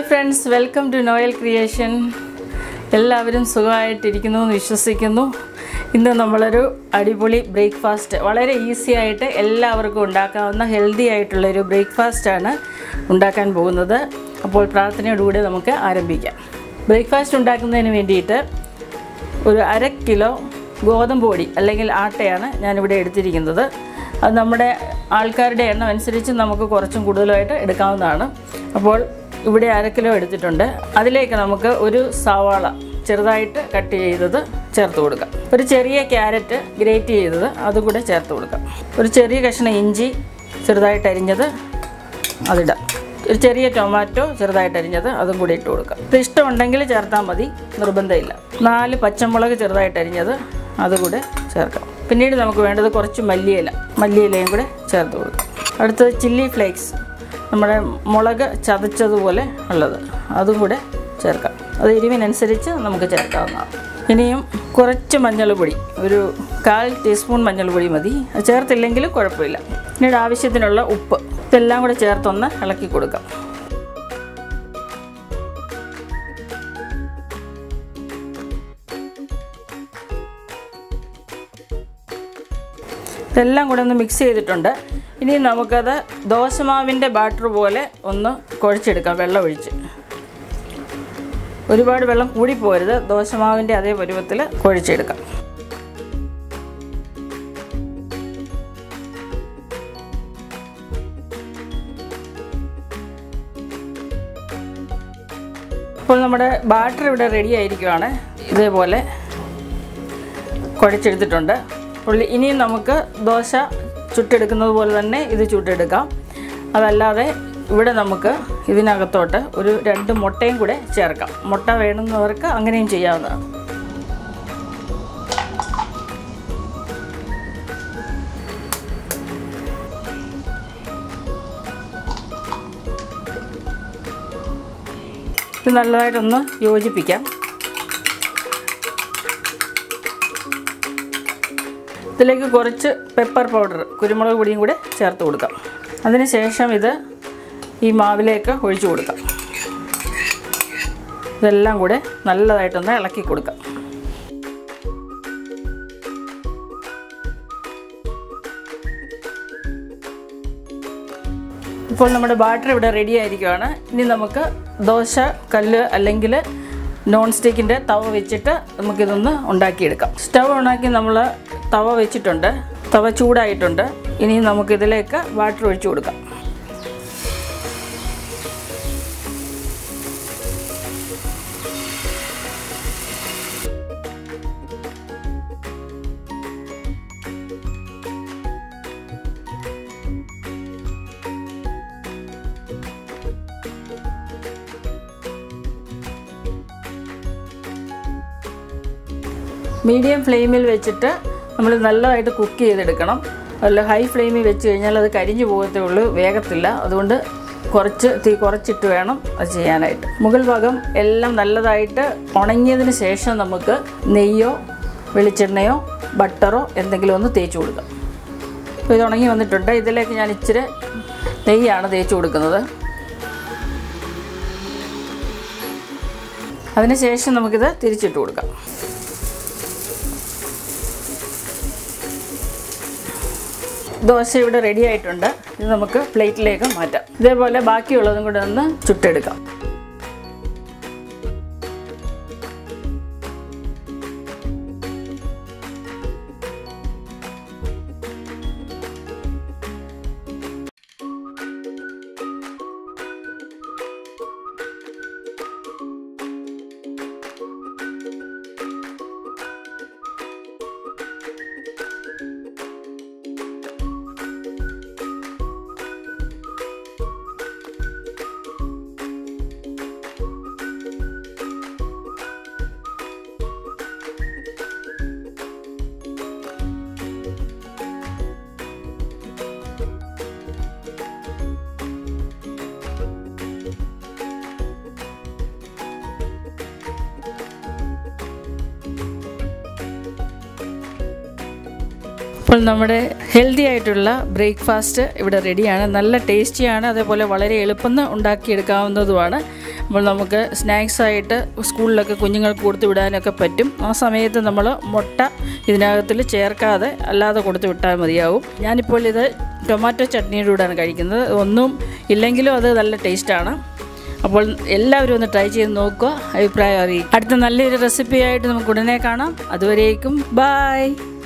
friends welcome to Noel creation എല്ലാവരും സുഖമായിട്ടിരിക്കുന്നു എന്ന് വിശ്വസിക്കുന്നു ഇന്ന് നമ്മളൊരു അടിപൊളി ബ്രേക്ക്ഫാസ്റ്റ് വളരെ ഈസി ആയിട്ട് എല്ലാവർക്കും ഉണ്ടാക്കാവുന്ന ഹെൽത്തി ആയിട്ടുള്ളൊരു ബ്രേക്ക്ഫാസ്റ്റാണ് ഉണ്ടാക്കാൻ പോകുന്നത് അപ്പോൾ പ്രാർത്ഥനയോടുകൂടി നമുക്ക് ആരംഭിക്കാം ബ്രേക്ക്ഫാസ്റ്റ് ഉണ്ടാക്കുന്നതിന് വേണ്ടിയിട്ട് ഒരു അര കിലോ ഗോതമ്പ് പൊടി അല്ലെങ്കിൽ ആട്ടയാണ് ഞാനിവിടെ എടുത്തിരിക്കുന്നത് അത് നമ്മുടെ ആൾക്കാരുടെ എണ്ണം അനുസരിച്ച് നമുക്ക് കുറച്ചും കൂടുതലായിട്ട് എടുക്കാവുന്നതാണ് അപ്പോൾ ഇവിടെ അര കിലോ എടുത്തിട്ടുണ്ട് അതിലേക്ക് നമുക്ക് ഒരു സവാള ചെറുതായിട്ട് കട്ട് ചെയ്തത് ചേർത്ത് കൊടുക്കാം ഒരു ചെറിയ ക്യാരറ്റ് ഗ്രേറ്റ് ചെയ്തത് അതും കൂടെ ചേർത്ത് കൊടുക്കാം ഒരു ചെറിയ കഷ്ണം ഇഞ്ചി ചെറുതായിട്ട് അരിഞ്ഞത് അതിടാം ഒരു ചെറിയ ടൊമാറ്റോ ചെറുതായിട്ട് അരിഞ്ഞത് അതും കൂടി ഇട്ട് കൊടുക്കാം ഇത് ഇഷ്ടമുണ്ടെങ്കിൽ ചേർത്താൽ മതി നിർബന്ധമില്ല നാല് പച്ചമുളക് ചെറുതായിട്ട് അരിഞ്ഞത് അതുകൂടെ ചേർക്കാം പിന്നീട് നമുക്ക് വേണ്ടത് കുറച്ച് മല്ലിയില മല്ലിയിലയും കൂടെ ചേർത്ത് കൊടുക്കാം അടുത്തത് ചില്ലി ഫ്ലേക്സ് നമ്മുടെ മുളക് ചതച്ചതുപോലെ ഉള്ളത് അതും കൂടെ ചേർക്കാം അത് എരിവിനനുസരിച്ച് നമുക്ക് ചേർക്കാവുന്നതാണ് ഇനിയും കുറച്ച് മഞ്ഞൾപ്പൊടി ഒരു കാൽ ടീസ്പൂൺ മഞ്ഞൾപ്പൊടി മതി അത് ചേർത്തില്ലെങ്കിലും കുഴപ്പമില്ല പിന്നീട് ആവശ്യത്തിനുള്ള ഉപ്പ് ഇതെല്ലാം കൂടെ ചേർത്തൊന്ന് ഇളക്കി കൊടുക്കാം ഇതെല്ലാം കൂടെ ഒന്ന് മിക്സ് ചെയ്തിട്ടുണ്ട് ഇനി നമുക്കത് ദോശമാവിൻ്റെ ബാറ്റർ പോലെ ഒന്ന് കുഴച്ചെടുക്കാം വെള്ളം ഒഴിച്ച് ഒരുപാട് വെള്ളം കൂടി പോരുത് ദോശമാവിൻ്റെ അതേ പരുവത്തിൽ കുഴച്ചെടുക്കാം ഇപ്പോൾ നമ്മുടെ ബാറ്റർ ഇവിടെ റെഡി ആയിരിക്കുവാണ് ഇതേപോലെ കുഴച്ചെടുത്തിട്ടുണ്ട് ഉള്ളി ഇനിയും നമുക്ക് ദോശ ചുട്ടെടുക്കുന്നത് പോലെ തന്നെ ഇത് ചുട്ടെടുക്കാം അതല്ലാതെ ഇവിടെ നമുക്ക് ഇതിനകത്തോട്ട് ഒരു രണ്ട് മുട്ടയും കൂടെ ചേർക്കാം മുട്ട വേണമെന്നവർക്ക് അങ്ങനെയും ചെയ്യാവുന്നതാണ് ഇത് നല്ലതായിട്ടൊന്ന് യോജിപ്പിക്കാം ഇതിലേക്ക് കുറച്ച് പെപ്പർ പൗഡർ കുരുമുളക് പൊടിയും കൂടെ ചേർത്ത് കൊടുക്കാം അതിനുശേഷം ഇത് ഈ മാവിലേക്ക് ഒഴിച്ചു കൊടുക്കാം ഇതെല്ലാം കൂടെ നല്ലതായിട്ടൊന്ന് ഇളക്കി കൊടുക്കാം ഇപ്പോൾ നമ്മുടെ ബാറ്റർ ഇവിടെ റെഡി ആയിരിക്കുകയാണ് ഇനി നമുക്ക് ദോശ കല്ല് അല്ലെങ്കിൽ നോൺ സ്റ്റിക്കിൻ്റെ തവ വെച്ചിട്ട് നമുക്കിതൊന്ന് ഉണ്ടാക്കിയെടുക്കാം സ്റ്റവ് ഓണാക്കി നമ്മൾ തവ വെച്ചിട്ടുണ്ട് തവ ചൂടായിട്ടുണ്ട് ഇനി നമുക്കിതിലേക്ക് വാട്ടർ ഒഴിച്ചു കൊടുക്കാം മീഡിയം ഫ്ലെയിമിൽ വെച്ചിട്ട് നമ്മൾ നല്ലതായിട്ട് കുക്ക് ചെയ്തെടുക്കണം അല്ല ഹൈ ഫ്ലെയിമിൽ വെച്ച് കഴിഞ്ഞാൽ അത് കരിഞ്ഞു പോകത്തേ ഉള്ളൂ വേഗത്തില്ല അതുകൊണ്ട് കുറച്ച് തീ കുറച്ചിട്ട് വേണം അത് ചെയ്യാനായിട്ട് മുകൾ ഭാഗം എല്ലാം നല്ലതായിട്ട് ഉണങ്ങിയതിന് ശേഷം നമുക്ക് നെയ്യോ വെളിച്ചെണ്ണയോ ബട്ടറോ എന്തെങ്കിലും ഒന്ന് തേച്ച് കൊടുക്കാം അപ്പോൾ ഇത് ഉണങ്ങി വന്നിട്ടുണ്ട് ഇതിലേക്ക് ഞാൻ ഇച്ചിരി നെയ്യാണ് തേച്ച് കൊടുക്കുന്നത് അതിനുശേഷം നമുക്കിത് തിരിച്ചിട്ട് കൊടുക്കാം ദോശ ഇവിടെ റെഡി ആയിട്ടുണ്ട് ഇത് നമുക്ക് പ്ലേറ്റിലേക്ക് മാറ്റാം ഇതേപോലെ ബാക്കിയുള്ളതും കൂടെ ഒന്ന് ചുട്ടെടുക്കാം അപ്പോൾ നമ്മുടെ ഹെൽത്തി ആയിട്ടുള്ള ബ്രേക്ക്ഫാസ്റ്റ് ഇവിടെ റെഡിയാണ് നല്ല ടേസ്റ്റിയാണ് അതേപോലെ വളരെ എളുപ്പം ഉണ്ടാക്കിയെടുക്കാവുന്നതുമാണ് അപ്പോൾ നമുക്ക് സ്നാക്സ് ആയിട്ട് സ്കൂളിലൊക്കെ കുഞ്ഞുങ്ങൾക്ക് കൊടുത്തു വിടാനൊക്കെ പറ്റും ആ സമയത്ത് നമ്മൾ മുട്ട ഇതിനകത്തിൽ ചേർക്കാതെ അല്ലാതെ കൊടുത്തു വിട്ടാൽ മതിയാവും ഞാനിപ്പോൾ ഇത് ടൊമാറ്റോ ചട്നിയുടെ കൂടെയാണ് കഴിക്കുന്നത് ഒന്നും ഇല്ലെങ്കിലും അത് നല്ല ടേസ്റ്റാണ് അപ്പോൾ എല്ലാവരും ഒന്ന് ട്രൈ ചെയ്ത് നോക്കുക അഭിപ്രായം അറിയിക്കും അടുത്ത നല്ലൊരു റെസിപ്പിയായിട്ട് നമുക്ക് ഉടനെ കാണാം അതുവരേക്കും ബായ്